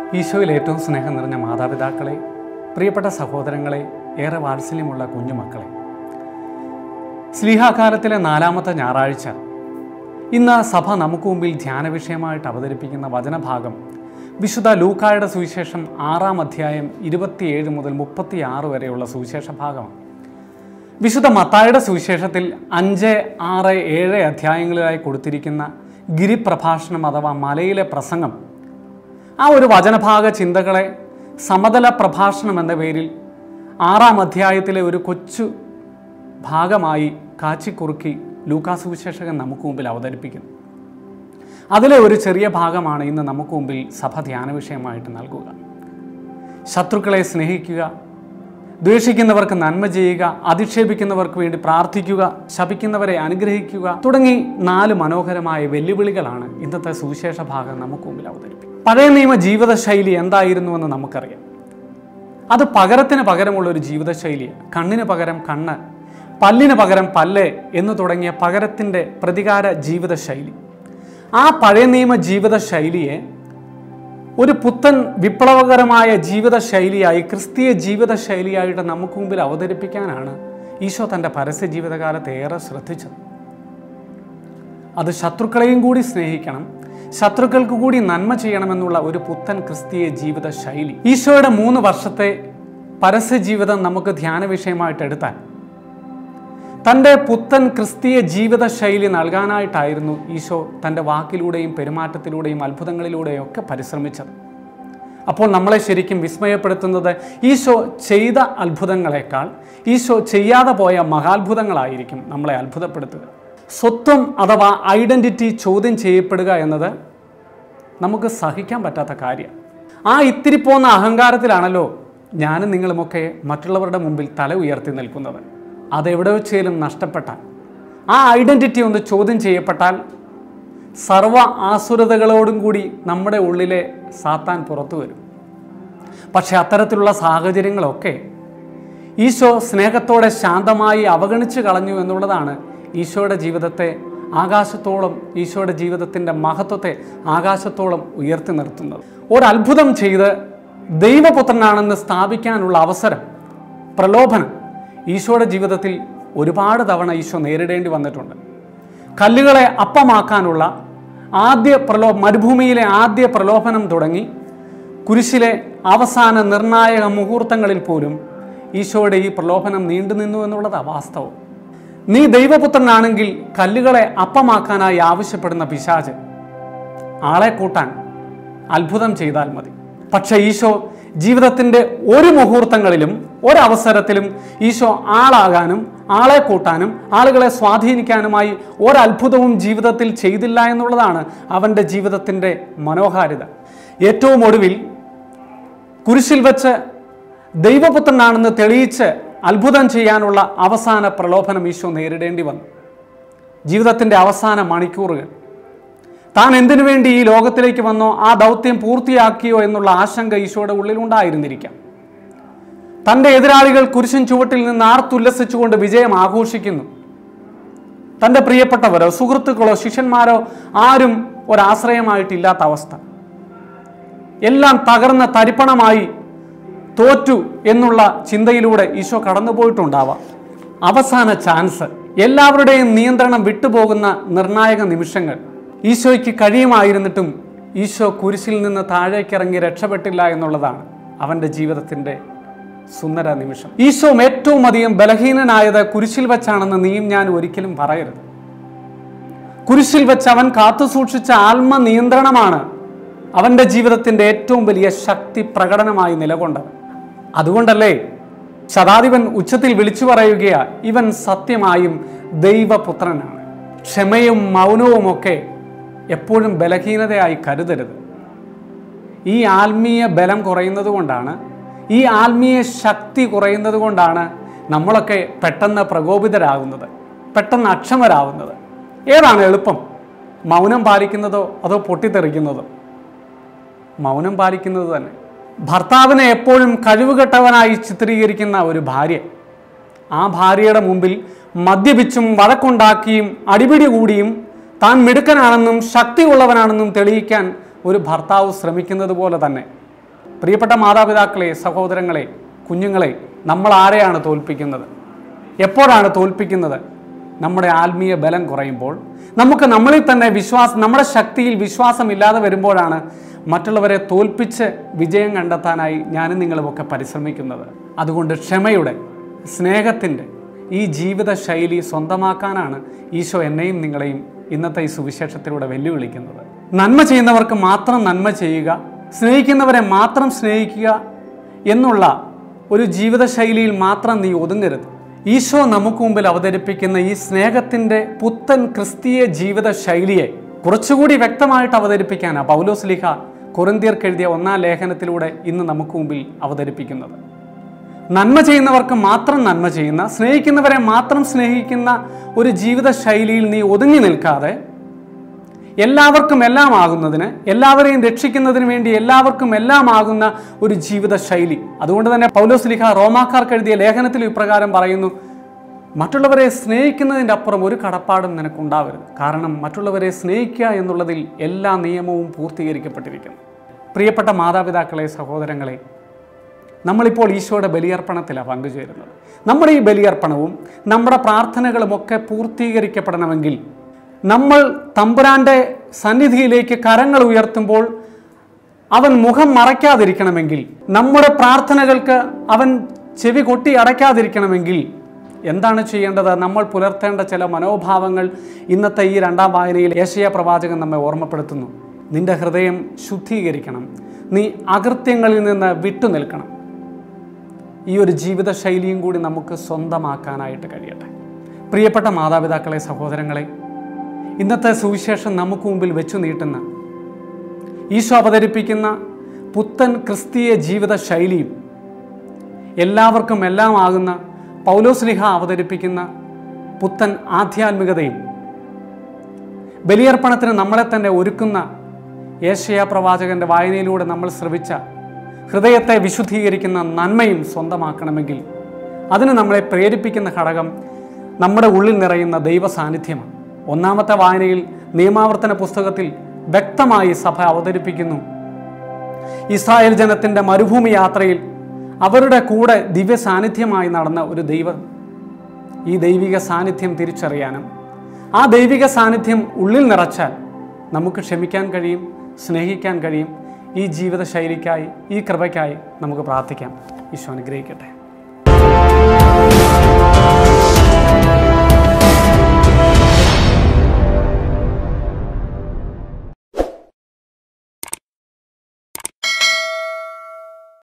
ഈശോയിൽ ഏറ്റവും സ്നേഹം നിറഞ്ഞ മാതാപിതാക്കളെ പ്രിയപ്പെട്ട സഹോദരങ്ങളെ ഏറെ വാത്സല്യമുള്ള കുഞ്ഞുമക്കളെ സ്ലീഹാകാലത്തിലെ നാലാമത്തെ ഞായറാഴ്ച ഇന്ന് സഭ നമുക്ക് മുമ്പിൽ ധ്യാന വിഷയമായിട്ട് അവതരിപ്പിക്കുന്ന വചനഭാഗം വിശുദ്ധ ലൂക്കായുടെ സുവിശേഷം ആറാം അധ്യായം ഇരുപത്തിയേഴ് മുതൽ മുപ്പത്തിയാറ് വരെയുള്ള സുവിശേഷ ഭാഗമാണ് വിശുദ്ധ മത്തായുടെ സുവിശേഷത്തിൽ അഞ്ച് ആറ് ഏഴ് അധ്യായങ്ങളിലായി കൊടുത്തിരിക്കുന്ന ഗിരിപ്രഭാഷണം അഥവാ മലയിലെ പ്രസംഗം ആ ഒരു വചനഭാഗ ചിന്തകളെ സമതല പ്രഭാഷണം എന്ന പേരിൽ ആറാം അധ്യായത്തിലെ ഒരു കൊച്ചു ഭാഗമായി കാച്ചിക്കുറുക്കി ലൂക്കാ സുവിശേഷകൻ നമുക്ക് മുമ്പിൽ അവതരിപ്പിക്കുന്നു അതിലെ ഒരു ചെറിയ ഭാഗമാണ് ഇന്ന് നമുക്ക് മുമ്പിൽ സഭ ധ്യാന വിഷയമായിട്ട് നൽകുക ശത്രുക്കളെ സ്നേഹിക്കുക ദ്വേഷിക്കുന്നവർക്ക് നന്മ ചെയ്യുക അധിക്ഷേപിക്കുന്നവർക്ക് വേണ്ടി പ്രാർത്ഥിക്കുക ശപിക്കുന്നവരെ അനുഗ്രഹിക്കുക തുടങ്ങി നാല് മനോഹരമായ വെല്ലുവിളികളാണ് ഇന്നത്തെ സുവിശേഷ ഭാഗം നമുക്ക് മുമ്പിൽ അവതരിപ്പിക്കും പഴയ നിയമ ജീവിതശൈലി എന്തായിരുന്നുവെന്ന് നമുക്കറിയാം അത് പകരത്തിന് പകരമുള്ള ഒരു ജീവിതശൈലിയാണ് കണ്ണിന് പകരം കണ്ണ് പല്ലിന് പകരം പല്ല് എന്ന് തുടങ്ങിയ പകരത്തിൻ്റെ പ്രതികാര ജീവിതശൈലി ആ പഴയ നിയമ ജീവിതശൈലിയെ ഒരു പുത്തൻ വിപ്ലവകരമായ ജീവിതശൈലിയായി ക്രിസ്തീയ ജീവിതശൈലിയായിട്ട് നമുക്ക് മുമ്പിൽ അവതരിപ്പിക്കാനാണ് ഈശോ തൻ്റെ പരസ്യ ജീവിതകാലത്ത് ഏറെ ശ്രദ്ധിച്ചത് അത് ശത്രുക്കളെയും കൂടി സ്നേഹിക്കണം ശത്രുക്കൾക്ക് കൂടി നന്മ ചെയ്യണമെന്നുള്ള ഒരു പുത്തൻ ക്രിസ്തീയ ജീവിത ശൈലി ഈശോയുടെ മൂന്ന് വർഷത്തെ പരസ്യ ജീവിതം നമുക്ക് ധ്യാന വിഷയമായിട്ട് എടുത്താൽ തൻ്റെ പുത്തൻ ക്രിസ്തീയ ജീവിത ശൈലി നൽകാനായിട്ടായിരുന്നു ഈശോ തൻ്റെ വാക്കിലൂടെയും പെരുമാറ്റത്തിലൂടെയും അത്ഭുതങ്ങളിലൂടെയും ഒക്കെ പരിശ്രമിച്ചത് അപ്പോൾ നമ്മളെ ശരിക്കും വിസ്മയപ്പെടുത്തുന്നത് ഈശോ ചെയ്ത അത്ഭുതങ്ങളെക്കാൾ ഈശോ ചെയ്യാതെ പോയ മഹാത്ഭുതങ്ങളായിരിക്കും നമ്മളെ അത്ഭുതപ്പെടുത്തുക സ്വത്വം അഥവാ ഐഡൻറ്റിറ്റി ചോദ്യം ചെയ്യപ്പെടുക എന്നത് നമുക്ക് സഹിക്കാൻ പറ്റാത്ത കാര്യം ആ ഇത്തിരി പോന്ന അഹങ്കാരത്തിലാണല്ലോ ഞാനും നിങ്ങളുമൊക്കെ മറ്റുള്ളവരുടെ മുമ്പിൽ തല ഉയർത്തി നിൽക്കുന്നത് അതെവിടെ വെച്ചേലും നഷ്ടപ്പെട്ടാൽ ആ ഐഡൻറ്റിറ്റി ഒന്ന് ചോദ്യം ചെയ്യപ്പെട്ടാൽ സർവ ആസുരതകളോടും കൂടി നമ്മുടെ ഉള്ളിലെ സാത്താൻ പുറത്തു വരും പക്ഷെ അത്തരത്തിലുള്ള സാഹചര്യങ്ങളൊക്കെ ഈശോ സ്നേഹത്തോടെ ശാന്തമായി അവഗണിച്ച് കളഞ്ഞു എന്നുള്ളതാണ് ഈശോയുടെ ജീവിതത്തെ ആകാശത്തോളം ഈശോയുടെ ജീവിതത്തിൻ്റെ മഹത്വത്തെ ആകാശത്തോളം ഉയർത്തി നിർത്തുന്നത് ഒരത്ഭുതം ചെയ്ത് ദൈവപുത്രനാണെന്ന് സ്ഥാപിക്കാനുള്ള അവസരം പ്രലോഭനം ഈശോയുടെ ജീവിതത്തിൽ ഒരുപാട് തവണ ഈശോ നേരിടേണ്ടി വന്നിട്ടുണ്ട് കല്ലുകളെ അപ്പമാക്കാനുള്ള ആദ്യ പ്രലോ മരുഭൂമിയിലെ ആദ്യ പ്രലോഭനം തുടങ്ങി കുരിശിലെ അവസാന നിർണായക മുഹൂർത്തങ്ങളിൽ പോലും ഈശോയുടെ ഈ പ്രലോഭനം നീണ്ടുനിന്നു എന്നുള്ളതാണ് വാസ്തവം നീ ദൈവപുത്രനാണെങ്കിൽ കല്ലുകളെ അപ്പമാക്കാനായി ആവശ്യപ്പെടുന്ന പിശാച് ആളെ കൂട്ടാൻ അത്ഭുതം ചെയ്താൽ മതി പക്ഷെ ഈശോ ജീവിതത്തിൻ്റെ ഒരു മുഹൂർത്തങ്ങളിലും ഒരവസരത്തിലും ഈശോ ആളാകാനും ആളെ കൂട്ടാനും ആളുകളെ സ്വാധീനിക്കാനുമായി ഒരത്ഭുതവും ജീവിതത്തിൽ ചെയ്തില്ല എന്നുള്ളതാണ് അവൻ്റെ ജീവിതത്തിൻ്റെ മനോഹാരിത ഏറ്റവും ഒടുവിൽ കുരിശിൽ വെച്ച് ദൈവപുത്രനാണെന്ന് തെളിയിച്ച് അത്ഭുതം ചെയ്യാനുള്ള അവസാന പ്രലോഭനം ഈശോ നേരിടേണ്ടി വന്നു ജീവിതത്തിൻ്റെ അവസാന മണിക്കൂറുകൾ താൻ എന്തിനു വേണ്ടി ഈ ലോകത്തിലേക്ക് വന്നോ ആ ദൗത്യം പൂർത്തിയാക്കിയോ എന്നുള്ള ആശങ്ക ഈശോയുടെ ഉള്ളിലുണ്ടായിരുന്നിരിക്കാം തൻ്റെ എതിരാളികൾ കുരിശൻ ചുവട്ടിൽ നിന്ന് ആർത്തുല്ലസിച്ചുകൊണ്ട് വിജയം ആഘോഷിക്കുന്നു തൻ്റെ പ്രിയപ്പെട്ടവരോ സുഹൃത്തുക്കളോ ശിഷ്യന്മാരോ ആരും ഒരാശ്രയമായിട്ടില്ലാത്ത അവസ്ഥ എല്ലാം തകർന്ന തരിപ്പണമായി തോറ്റു എന്നുള്ള ചിന്തയിലൂടെ ഈശോ കടന്നുപോയിട്ടുണ്ടാവാം അവസാന ചാൻസ് എല്ലാവരുടെയും നിയന്ത്രണം വിട്ടുപോകുന്ന നിർണായക നിമിഷങ്ങൾ ഈശോയ്ക്ക് കഴിയുമായിരുന്നിട്ടും ഈശോ കുരിശിൽ നിന്ന് താഴേക്കിറങ്ങി രക്ഷപ്പെട്ടില്ല എന്നുള്ളതാണ് അവൻ്റെ ജീവിതത്തിൻ്റെ സുന്ദര നിമിഷം ഈശോ ഏറ്റവും അധികം ബലഹീനനായത് കുരിശിൽ വെച്ചാണെന്ന് നീയും ഞാൻ ഒരിക്കലും പറയരുത് കുരിശിൽ വെച്ച് അവൻ കാത്തു സൂക്ഷിച്ച ആത്മ നിയന്ത്രണമാണ് അവൻ്റെ ജീവിതത്തിൻ്റെ ഏറ്റവും വലിയ ശക്തി പ്രകടനമായി നിലകൊണ്ടത് അതുകൊണ്ടല്ലേ ശതാധിപൻ ഉച്ചത്തിൽ വിളിച്ചു പറയുകയാ ഇവൻ സത്യമായും ദൈവപുത്രനാണ് ക്ഷമയും മൗനവുമൊക്കെ എപ്പോഴും ബലഹീനതയായി കരുതരുത് ഈ ആത്മീയ ബലം കുറയുന്നത് കൊണ്ടാണ് ഈ ആത്മീയ ശക്തി കുറയുന്നത് കൊണ്ടാണ് നമ്മളൊക്കെ പെട്ടെന്ന് പ്രകോപിതരാകുന്നത് പെട്ടെന്ന് അക്ഷമരാകുന്നത് ഏതാണ് എളുപ്പം മൗനം പാലിക്കുന്നതോ അതോ പൊട്ടിത്തെറിക്കുന്നതോ മൗനം പാലിക്കുന്നത് തന്നെ ഭർത്താവിനെ എപ്പോഴും കഴിവുകെട്ടവനായി ചിത്രീകരിക്കുന്ന ഒരു ഭാര്യ ആ ഭാര്യയുടെ മുമ്പിൽ മദ്യപിച്ചും വഴക്കുണ്ടാക്കിയും അടിപിടി കൂടിയും താൻ മിടുക്കനാണെന്നും ശക്തിയുള്ളവനാണെന്നും തെളിയിക്കാൻ ഒരു ഭർത്താവ് ശ്രമിക്കുന്നത് പോലെ തന്നെ പ്രിയപ്പെട്ട മാതാപിതാക്കളെ സഹോദരങ്ങളെ കുഞ്ഞുങ്ങളെ നമ്മൾ ആരെയാണ് തോൽപ്പിക്കുന്നത് എപ്പോഴാണ് തോൽപ്പിക്കുന്നത് നമ്മുടെ ആത്മീയ ബലം കുറയുമ്പോൾ നമുക്ക് നമ്മളിൽ തന്നെ വിശ്വാസം നമ്മുടെ ശക്തിയിൽ വിശ്വാസമില്ലാതെ വരുമ്പോഴാണ് മറ്റുള്ളവരെ തോൽപ്പിച്ച് വിജയം കണ്ടെത്താനായി ഞാനും നിങ്ങളുമൊക്കെ പരിശ്രമിക്കുന്നത് അതുകൊണ്ട് ക്ഷമയുടെ സ്നേഹത്തിൻ്റെ ഈ ജീവിത ശൈലി സ്വന്തമാക്കാനാണ് ഈശോ എന്നെയും നിങ്ങളെയും ഇന്നത്തെ ഈ സുവിശേഷത്തിലൂടെ വെല്ലുവിളിക്കുന്നത് നന്മ ചെയ്യുന്നവർക്ക് മാത്രം നന്മ ചെയ്യുക സ്നേഹിക്കുന്നവരെ മാത്രം സ്നേഹിക്കുക എന്നുള്ള ഒരു ജീവിതശൈലിയിൽ മാത്രം നീ ഒതുങ്ങരുത് ഈശോ നമുക്ക് മുമ്പിൽ അവതരിപ്പിക്കുന്ന ഈ സ്നേഹത്തിൻ്റെ പുത്തൻ ക്രിസ്തീയ ജീവിത ശൈലിയെ കുറച്ചുകൂടി വ്യക്തമായിട്ട് അവതരിപ്പിക്കാനാണ് പൗലോസ് ലിഹ കൊറിന്തിയർക്ക് എഴുതിയ ഒന്നാം ലേഖനത്തിലൂടെ ഇന്ന് നമുക്ക് മുമ്പിൽ അവതരിപ്പിക്കുന്നത് നന്മ ചെയ്യുന്നവർക്ക് മാത്രം നന്മ ചെയ്യുന്ന സ്നേഹിക്കുന്നവരെ മാത്രം സ്നേഹിക്കുന്ന ഒരു ജീവിത ശൈലിയിൽ നീ ഒതുങ്ങി നിൽക്കാതെ എല്ലാവർക്കും എല്ലാം ആകുന്നതിന് എല്ലാവരെയും രക്ഷിക്കുന്നതിന് വേണ്ടി എല്ലാവർക്കും എല്ലാം ആകുന്ന ഒരു ജീവിത ശൈലി അതുകൊണ്ട് തന്നെ പൗലോസ് ലിഖ റോമാക്കാർക്ക് എഴുതിയ ലേഖനത്തിൽ ഇപ്രകാരം പറയുന്നു മറ്റുള്ളവരെ സ്നേഹിക്കുന്നതിൻ്റെ അപ്പുറം ഒരു കടപ്പാടും നിനക്കുണ്ടാവരുത് കാരണം മറ്റുള്ളവരെ സ്നേഹിക്കുക എന്നുള്ളതിൽ എല്ലാ നിയമവും പൂർത്തീകരിക്കപ്പെട്ടിരിക്കുന്നു പ്രിയപ്പെട്ട മാതാപിതാക്കളെ സഹോദരങ്ങളെ നമ്മളിപ്പോൾ ഈശോയുടെ ബലിയർപ്പണത്തിലാണ് പങ്കുചേരുന്നത് നമ്മുടെ ഈ ബലിയർപ്പണവും നമ്മുടെ പ്രാർത്ഥനകളുമൊക്കെ പൂർത്തീകരിക്കപ്പെടണമെങ്കിൽ നമ്മൾ തമ്പുരാൻ്റെ സന്നിധിയിലേക്ക് കരങ്ങൾ ഉയർത്തുമ്പോൾ അവൻ മുഖം മറയ്ക്കാതിരിക്കണമെങ്കിൽ നമ്മുടെ പ്രാർത്ഥനകൾക്ക് അവൻ ചെവി കൊട്ടി അടയ്ക്കാതിരിക്കണമെങ്കിൽ എന്താണ് ചെയ്യേണ്ടത് നമ്മൾ പുലർത്തേണ്ട ചില മനോഭാവങ്ങൾ ഇന്നത്തെ ഈ രണ്ടാം വായനയിൽ ഏഷ്യ പ്രവാചകൻ നമ്മെ ഓർമ്മപ്പെടുത്തുന്നു നിന്റെ ഹൃദയം ശുദ്ധീകരിക്കണം നീ അകൃത്യങ്ങളിൽ നിന്ന് വിട്ടുനിൽക്കണം ഈ ഒരു ജീവിത ശൈലിയും കൂടി നമുക്ക് സ്വന്തമാക്കാനായിട്ട് കഴിയട്ടെ പ്രിയപ്പെട്ട മാതാപിതാക്കളെ സഹോദരങ്ങളെ ഇന്നത്തെ സുവിശേഷം നമുക്ക് മുമ്പിൽ വെച്ചു നീട്ടുന്ന ഈശോ അവതരിപ്പിക്കുന്ന പുത്തൻ ക്രിസ്തീയ ജീവിത ശൈലിയും എല്ലാവർക്കും എല്ലാം ആകുന്ന പൗലോസ്ലിഹ അവതരിപ്പിക്കുന്ന പുത്തൻ ആധ്യാത്മികതയും ബലിയർപ്പണത്തിന് നമ്മളെ തന്നെ ഒരുക്കുന്ന ഏഷ്യ പ്രവാചകന്റെ വായനയിലൂടെ നമ്മൾ ശ്രവിച്ച ഹൃദയത്തെ വിശുദ്ധീകരിക്കുന്ന നന്മയും സ്വന്തമാക്കണമെങ്കിൽ അതിന് നമ്മളെ പ്രേരിപ്പിക്കുന്ന ഘടകം നമ്മുടെ ഉള്ളിൽ നിറയുന്ന ദൈവ സാന്നിധ്യമാണ് ഒന്നാമത്തെ വായനയിൽ നിയമാവർത്തന പുസ്തകത്തിൽ വ്യക്തമായി സഭ അവതരിപ്പിക്കുന്നു ഇസ്രായേൽ ജനത്തിൻ്റെ മരുഭൂമി യാത്രയിൽ അവരുടെ കൂടെ ദിവ്യ സാന്നിധ്യമായി നടന്ന ഒരു ദൈവം ഈ ദൈവിക സാന്നിധ്യം തിരിച്ചറിയാനും ആ ദൈവിക സാന്നിധ്യം ഉള്ളിൽ നിറച്ചാൽ നമുക്ക് ക്ഷമിക്കാൻ കഴിയും സ്നേഹിക്കാൻ കഴിയും ഈ ജീവിത ശൈലിക്കായി ഈ കൃപയ്ക്കായി നമുക്ക് പ്രാർത്ഥിക്കാം ഈശോ അനുഗ്രഹിക്കട്ടെ